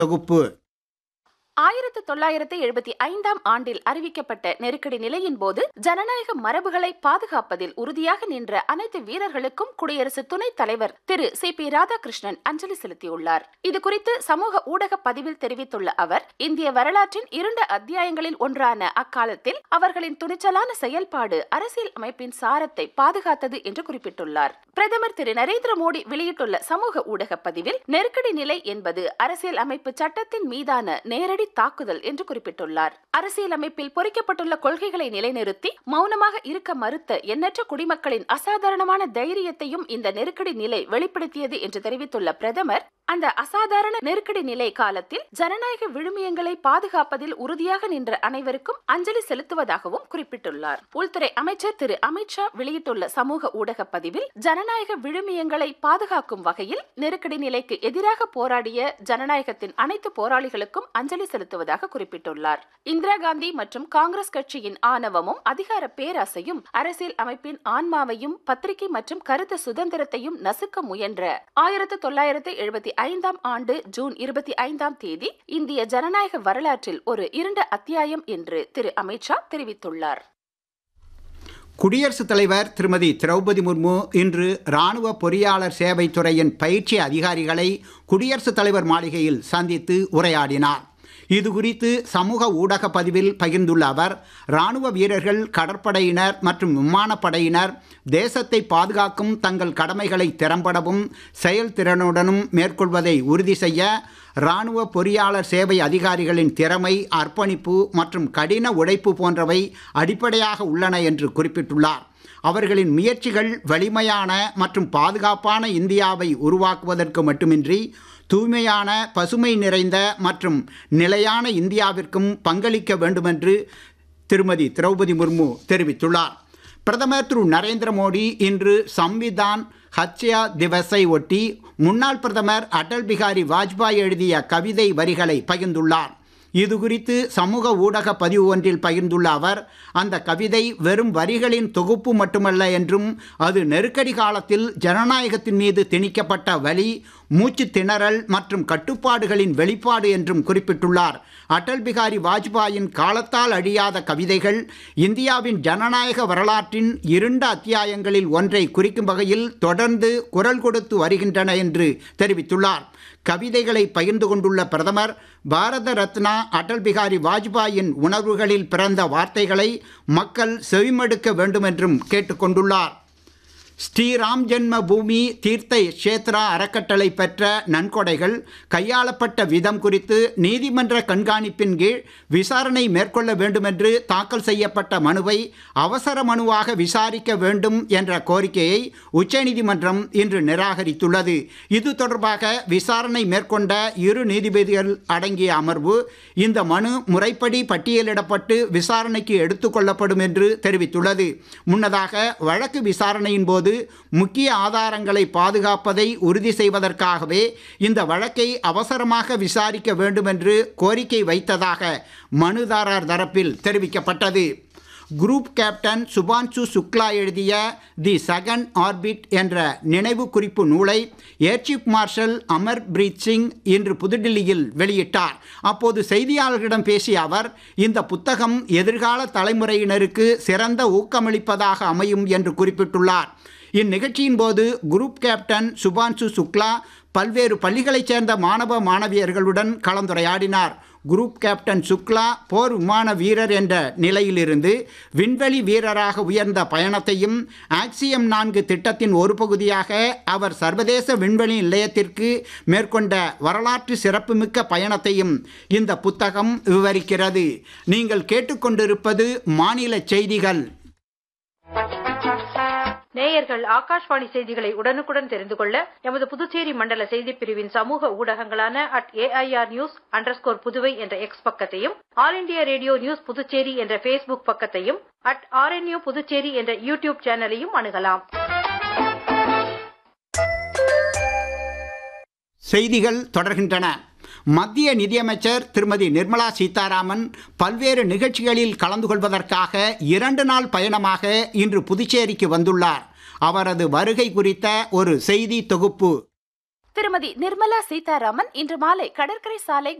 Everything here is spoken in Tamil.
தொகுப்பு ஆயிரத்து தொள்ளாயிரத்து எழுபத்தி ஐந்தாம் ஆண்டில் அறிவிக்கப்பட்ட நெருக்கடி நிலையின் போது ஜனநாயக மரபுகளை பாதுகாப்பதில் உறுதியாக நின்ற அனைத்து வீரர்களுக்கும் குடியரசு துணைத் தலைவர் திரு சி பி ராதாகிருஷ்ணன் அஞ்சலி செலுத்தியுள்ளார் இது குறித்து சமூக ஊடக பதிவில் தெரிவித்துள்ள அவர் இந்திய வரலாற்றின் இருண்ட அத்தியாயங்களில் ஒன்றான அக்காலத்தில் அவர்களின் துணிச்சலான செயல்பாடு அரசியல் அமைப்பின் சாரத்தை பாதுகாத்தது என்று குறிப்பிட்டுள்ளார் பிரதமர் திரு நரேந்திர மோடி வெளியிட்டுள்ள சமூக ஊடக பதிவில் நெருக்கடி நிலை என்பது அரசியல் அமைப்பு சட்டத்தின் மீதான நேரடி தாக்குதல் என்று குறிப்பிட்டுள்ளார் அரசியல் அமைப்பில் பொறிக்கப்பட்டுள்ள கொள்கைகளை நிலைநிறுத்தி மௌனமாக இருக்க மறுத்த எண்ணற்ற குடிமக்களின் அசாதாரணமான தைரியத்தையும் இந்த நெருக்கடி நிலை வெளிப்படுத்தியது என்று தெரிவித்துள்ள பிரதமர் அந்த அசாதாரண நெருக்கடி நிலை காலத்தில் ஜனநாயக விழுமியங்களை பாதுகாப்பதில் உறுதியாக நின்ற அனைவருக்கும் அஞ்சலி செலுத்துவதாகவும் குறிப்பிட்டுள்ளார் உள்துறை அமைச்சர் திரு அமித்ஷா வெளியிட்டுள்ள சமூக ஊடக பதிவில் ஜனநாயக விழுமியங்களை பாதுகாக்கும் வகையில் நெருக்கடி நிலைக்கு எதிராக போராடிய ஜனநாயகத்தின் அனைத்து போராளிகளுக்கும் அஞ்சலி செலுத்துவதாக குறிப்பிட்டுள்ளார் இந்திரா காந்தி மற்றும் காங்கிரஸ் கட்சியின் ஆணவமும் அதிகார பேராசையும் அரசியல் அமைப்பின் ஆன்மாவையும் பத்திரிகை மற்றும் கருத்து சுதந்திரத்தையும் நசுக்க முயன்ற ஆயிரத்து தொள்ளாயிரத்து எழுபத்தி ஐந்தாம் ஆண்டு ஜூன் இருபத்தி ஐந்தாம் தேதி இந்திய ஜனநாயக வரலாற்றில் ஒரு இருண்ட அத்தியாயம் என்று திரு அமித்ஷா தெரிவித்துள்ளார் குடியரசுத் தலைவர் திருமதி திரௌபதி முர்மு இன்று ராணுவ பொறியாளர் சேவை துறையின் பயிற்சி அதிகாரிகளை குடியரசுத் தலைவர் மாளிகையில் சந்தித்து உரையாடினார் இது குறித்து சமூக ஊடக பதிவில் பகிர்ந்துள்ள அவர் ராணுவ வீரர்கள் கடற்படையினர் மற்றும் விமானப்படையினர் தேசத்தை பாதுகாக்கும் தங்கள் கடமைகளை திறம்படவும் செயல்திறனுடனும் மேற்கொள்வதை உறுதி செய்ய ராணுவ பொறியாளர் சேவை அதிகாரிகளின் திறமை அர்ப்பணிப்பு மற்றும் கடின உழைப்பு போன்றவை அடிப்படையாக உள்ளன என்று குறிப்பிட்டுள்ளார் அவர்களின் முயற்சிகள் வலிமையான மற்றும் பாதுகாப்பான இந்தியாவை உருவாக்குவதற்கு மட்டுமின்றி தூய்மையான பசுமை நிறைந்த மற்றும் நிலையான இந்தியாவிற்கும் பங்களிக்க வேண்டுமென்று திருமதி திரௌபதி முர்மு தெரிவித்துள்ளார் பிரதமர் திரு நரேந்திர மோடி இன்று சம்விதான் ஹத்யா திவஸை ஒட்டி முன்னாள் பிரதமர் அடல் பிகாரி வாஜ்பாய் எழுதிய கவிதை வரிகளை பகிர்ந்துள்ளார் இது குறித்து சமூக ஊடக பதிவு ஒன்றில் பகிர்ந்துள்ள அவர் அந்த கவிதை வெறும் வரிகளின் தொகுப்பு மட்டுமல்ல என்றும் அது நெருக்கடி காலத்தில் ஜனநாயகத்தின் மீது திணிக்கப்பட்ட வலி மூச்சு திணறல் மற்றும் கட்டுப்பாடுகளின் வெளிப்பாடு என்றும் குறிப்பிட்டுள்ளார் அடல் பிகாரி வாஜ்பாயின் காலத்தால் அழியாத கவிதைகள் இந்தியாவின் ஜனநாயக வரலாற்றின் இருண்ட அத்தியாயங்களில் ஒன்றை குறிக்கும் வகையில் தொடர்ந்து குரல் கொடுத்து வருகின்றன என்று தெரிவித்துள்ளார் கவிதைகளை பகிர்ந்து கொண்டுள்ள பிரதமர் பாரத ரத்னா அடல் பிகாரி வாஜ்பாயின் உணர்வுகளில் பிறந்த வார்த்தைகளை மக்கள் செவிமடுக்க வேண்டும் என்றும் கேட்டுக்கொண்டுள்ளார் ஸ்ரீராம் ஜென்ம பூமி தீர்த்த கஷேத்ரா அறக்கட்டளை பெற்ற நன்கொடைகள் கையாளப்பட்ட விதம் குறித்து நீதிமன்ற கண்காணிப்பின் கீழ் விசாரணை மேற்கொள்ள வேண்டுமென்று தாக்கல் செய்யப்பட்ட மனுவை அவசர மனுவாக விசாரிக்க வேண்டும் என்ற கோரிக்கையை உச்சநீதிமன்றம் இன்று நிராகரித்துள்ளது இது தொடர்பாக விசாரணை மேற்கொண்ட இரு நீதிபதிகள் அடங்கிய அமர்வு இந்த மனு முறைப்படி பட்டியலிடப்பட்டு விசாரணைக்கு எடுத்துக்கொள்ளப்படும் என்று தெரிவித்துள்ளது முன்னதாக வழக்கு விசாரணையின் போது முக்கிய ஆதாரங்களை பாதுகாப்பதை உறுதி செய்வதற்காகவே இந்த வழக்கை அவசரமாக விசாரிக்க வேண்டும் என்று கோரிக்கை வைத்ததாக மனுதாரர் தரப்பில் தெரிவிக்கப்பட்டது குரூப் கேப்டன் சுபான்சு சுக்லா எழுதிய தி செகண்ட் ஆர்பிட் என்ற நினைவு குறிப்பு நூலை air chief marshal Amar Preet Singh இன்று புதுடில்லியில் வெளியிட்டார் அப்போது செய்தியாளர்களிடம் பேசிய அவர் இந்த புத்தகம் எதிர்கால தலைமுறையினருக்கு சிறந்த ஊக்கமளிப்பதாக அமையும் என்று குறிப்பிட்டுள்ளார் இந்நிகழ்ச்சியின் போது குரூப் கேப்டன் சுபான்சு சுக்லா பல்வேறு பள்ளிகளைச் சேர்ந்த மாணவ மாணவியர்களுடன் கலந்துரையாடினார் குரூப் கேப்டன் சுக்லா போர் விமான வீரர் என்ற நிலையிலிருந்து விண்வெளி வீரராக உயர்ந்த பயணத்தையும் ஆக்சியம் நான்கு திட்டத்தின் ஒரு பகுதியாக அவர் சர்வதேச விண்வெளி நிலையத்திற்கு மேற்கொண்ட வரலாற்று சிறப்புமிக்க பயணத்தையும் இந்த புத்தகம் விவரிக்கிறது நீங்கள் கேட்டுக்கொண்டிருப்பது மாநில செய்திகள் நேயர்கள் ஆகாஷ்வாணி செய்திகளை உடனுக்குடன் தெரிந்து கொள்ள எமது புதுச்சேரி மண்டல செய்திப் பிரிவின் சமூக ஊடகங்களான at AIR news underscore Puduvai என்ற எக்ஸ் பக்கத்தையும் All India Radio News Puducherry என்ற ஃபேஸ்புக் பக்கத்தையும் அட் ஆர்என்யூ புதுச்சேரி என்ற யூடியூப் சேனலையும் அணுகலாம் செய்திகள் தொடர்கின்றன மத்திய நிதியமைச்சர் திருமதி நிர்மலா சீதாராமன் பல்வேறு நிகழ்ச்சிகளில் கலந்து கொள்வதற்காக இரண்டு நாள் பயணமாக இன்று புதுச்சேரிக்கு வந்துள்ளார் அவரது வருகை குறித்த ஒரு செய்தி தொகுப்பு திருமதி நிர்மலா சீதாராமன் இன்று மாலை கடற்கரை சாலை